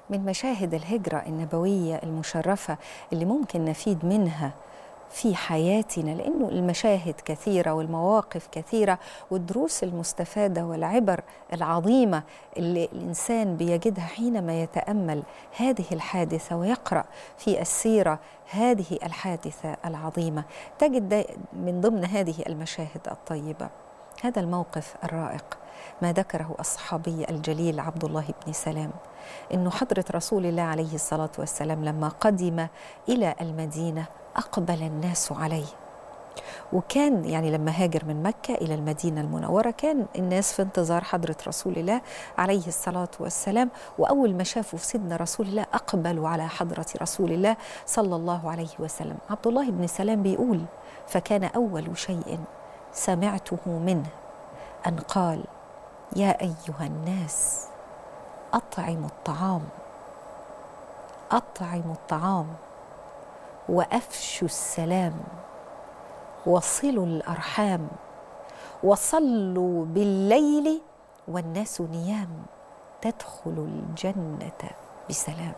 من مشاهد الهجرة النبوية المشرفة اللي ممكن نفيد منها في حياتنا لأنه المشاهد كثيرة والمواقف كثيرة والدروس المستفادة والعبر العظيمة اللي الإنسان بيجدها حينما يتأمل هذه الحادثة ويقرأ في السيرة هذه الحادثة العظيمة تجد من ضمن هذه المشاهد الطيبة هذا الموقف الرائق ما ذكره الصحابي الجليل عبد الله بن سلام انه حضره رسول الله عليه الصلاه والسلام لما قدم الى المدينه اقبل الناس عليه وكان يعني لما هاجر من مكة إلى المدينة المنورة كان الناس في انتظار حضرة رسول الله عليه الصلاة والسلام وأول ما شافوا سيدنا رسول الله أقبلوا على حضرة رسول الله صلى الله عليه وسلم عبد الله بن سلام بيقول فكان أول شيء سمعته منه أن قال يا أيها الناس أطعموا الطعام أطعموا الطعام وافشوا السلام وصلوا الارحام وصلوا بالليل والناس نيام تدخل الجنه بسلام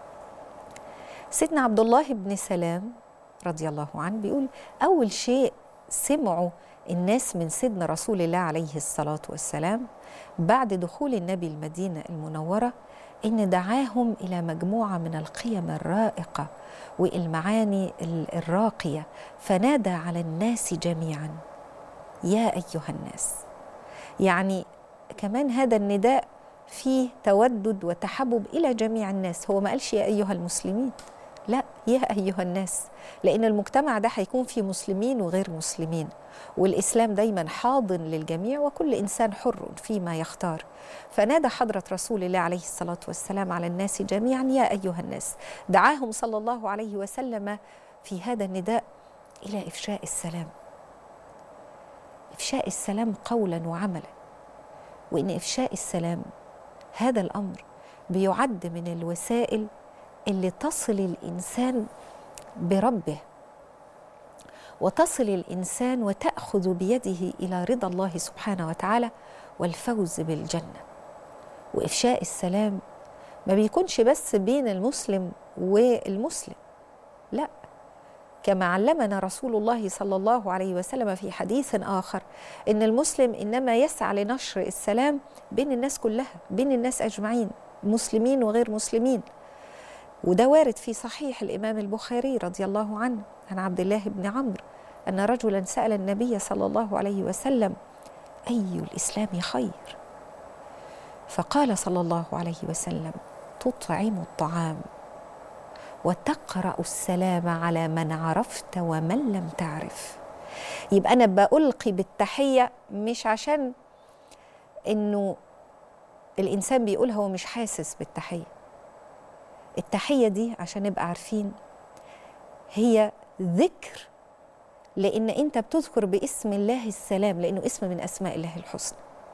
سيدنا عبد الله بن سلام رضي الله عنه بيقول اول شيء سمعوا الناس من سيدنا رسول الله عليه الصلاه والسلام بعد دخول النبي المدينه المنوره ان دعاهم الى مجموعه من القيم الرائقه والمعاني الراقيه فنادى على الناس جميعا يا ايها الناس يعني كمان هذا النداء فيه تودد وتحبب الى جميع الناس هو ما قالش يا ايها المسلمين لا يا ايها الناس لان المجتمع ده هيكون فيه مسلمين وغير مسلمين والاسلام دايما حاضن للجميع وكل انسان حر فيما يختار فنادى حضره رسول الله عليه الصلاه والسلام على الناس جميعا يا ايها الناس دعاهم صلى الله عليه وسلم في هذا النداء الى افشاء السلام افشاء السلام قولا وعملا وان افشاء السلام هذا الامر بيعد من الوسائل اللي تصل الانسان بربه وتصل الانسان وتاخذ بيده الى رضا الله سبحانه وتعالى والفوز بالجنه وافشاء السلام ما بيكونش بس بين المسلم والمسلم لا كما علمنا رسول الله صلى الله عليه وسلم في حديث اخر ان المسلم انما يسعى لنشر السلام بين الناس كلها بين الناس اجمعين مسلمين وغير مسلمين وده وارد في صحيح الامام البخاري رضي الله عنه عن عبد الله بن عمرو ان رجلا سال النبي صلى الله عليه وسلم اي الاسلام خير فقال صلى الله عليه وسلم تطعم الطعام وتقرا السلام على من عرفت ومن لم تعرف يبقى انا بالقي بالتحيه مش عشان انه الانسان بيقول هو مش حاسس بالتحيه التحيه دي عشان نبقى عارفين هي ذكر لان انت بتذكر باسم الله السلام لانه اسم من اسماء الله الحسنى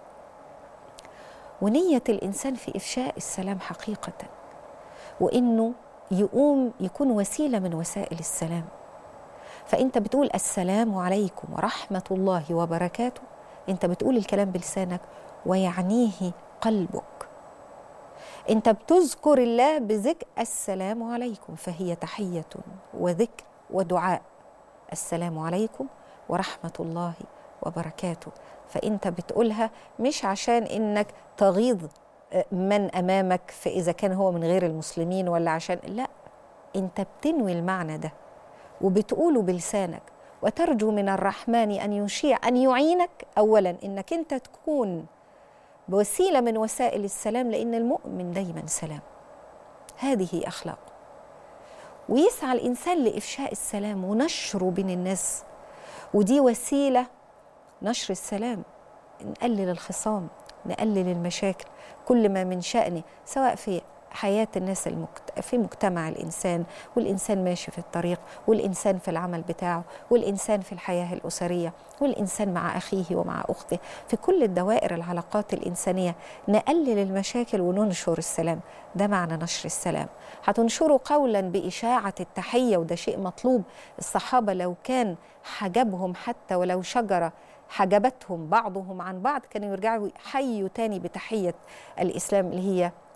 ونيه الانسان في افشاء السلام حقيقه وانه يقوم يكون وسيله من وسائل السلام فانت بتقول السلام عليكم ورحمه الله وبركاته انت بتقول الكلام بلسانك ويعنيه قلبك انت بتذكر الله بذكر السلام عليكم فهي تحيه وذكر ودعاء السلام عليكم ورحمه الله وبركاته فانت بتقولها مش عشان انك تغيظ من امامك فاذا كان هو من غير المسلمين ولا عشان لا انت بتنوي المعنى ده وبتقوله بلسانك وترجو من الرحمن ان يشيع ان يعينك اولا انك انت تكون بوسيله من وسائل السلام لان المؤمن دايما سلام هذه اخلاق ويسعى الانسان لافشاء السلام ونشره بين الناس ودي وسيله نشر السلام نقلل الخصام نقلل المشاكل كل ما من شأنه سواء في حياة الناس المكت... في مجتمع الإنسان والإنسان ماشي في الطريق والإنسان في العمل بتاعه والإنسان في الحياة الأسرية والإنسان مع أخيه ومع أخته في كل الدوائر العلاقات الإنسانية نقلل المشاكل وننشر السلام ده معنى نشر السلام هتنشره قولا بإشاعة التحية وده شيء مطلوب الصحابة لو كان حجبهم حتى ولو شجرة حجبتهم بعضهم عن بعض كانوا يرجعوا حيوا تاني بتحية الإسلام اللي هي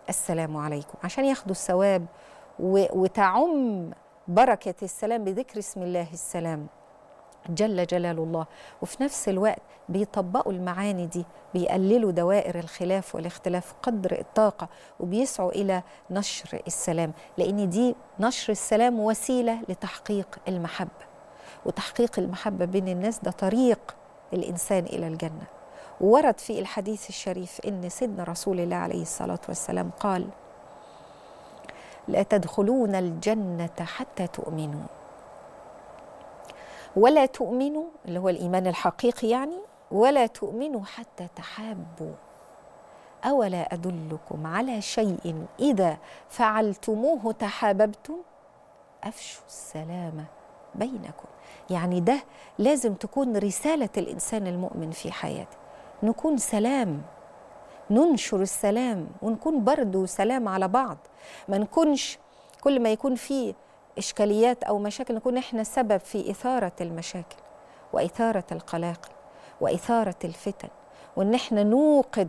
السلام عليكم عشان ياخدوا الثواب وتعم بركة السلام بذكر اسم الله السلام جل جلال الله وفي نفس الوقت بيطبقوا المعاني دي بيقللوا دوائر الخلاف والاختلاف قدر الطاقة وبيسعوا إلى نشر السلام لأن دي نشر السلام وسيلة لتحقيق المحبة وتحقيق المحبة بين الناس ده طريق الإنسان إلى الجنة ورد في الحديث الشريف إن سيدنا رسول الله عليه الصلاة والسلام قال لا تدخلون الجنة حتى تؤمنوا ولا تؤمنوا اللي هو الإيمان الحقيقي يعني ولا تؤمنوا حتى تحابوا أولا أدلكم على شيء إذا فعلتموه تحاببتم أفشوا السلام بينكم يعني ده لازم تكون رسالة الإنسان المؤمن في حياته نكون سلام ننشر السلام ونكون برضو سلام على بعض ما نكونش كل ما يكون في إشكاليات أو مشاكل نكون إحنا سبب في إثارة المشاكل وإثارة القلاقل وإثارة الفتن وإن إحنا نوقد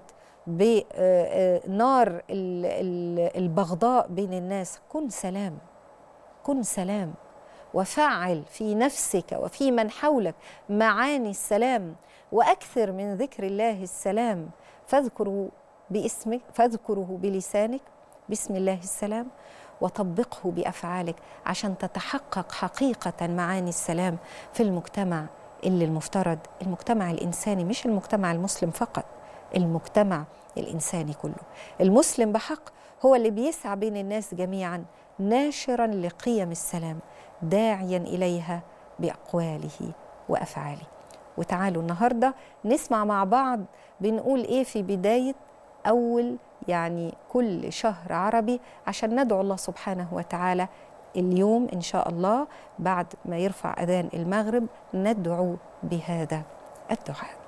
بنار البغضاء بين الناس كن سلام كن سلام وفعل في نفسك وفي من حولك معاني السلام واكثر من ذكر الله السلام فاذكروا باسمك فاذكره بلسانك بسم الله السلام وطبقه بافعالك عشان تتحقق حقيقه معاني السلام في المجتمع اللي المفترض المجتمع الانساني مش المجتمع المسلم فقط المجتمع الانساني كله المسلم بحق هو اللي بيسعى بين الناس جميعا ناشرا لقيم السلام داعيا اليها باقواله وافعاله وتعالوا النهارده نسمع مع بعض بنقول ايه في بدايه اول يعني كل شهر عربي عشان ندعو الله سبحانه وتعالى اليوم ان شاء الله بعد ما يرفع اذان المغرب ندعو بهذا الدعاء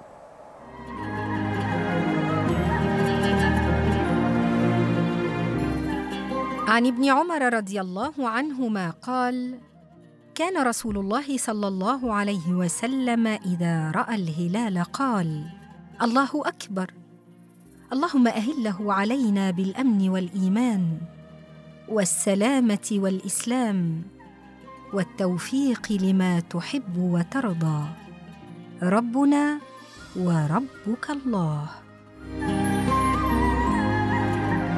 عن ابن عمر رضي الله عنهما قال كان رسول الله صلى الله عليه وسلم اذا راى الهلال قال الله اكبر اللهم اهله علينا بالامن والايمان والسلامه والاسلام والتوفيق لما تحب وترضى ربنا وربك الله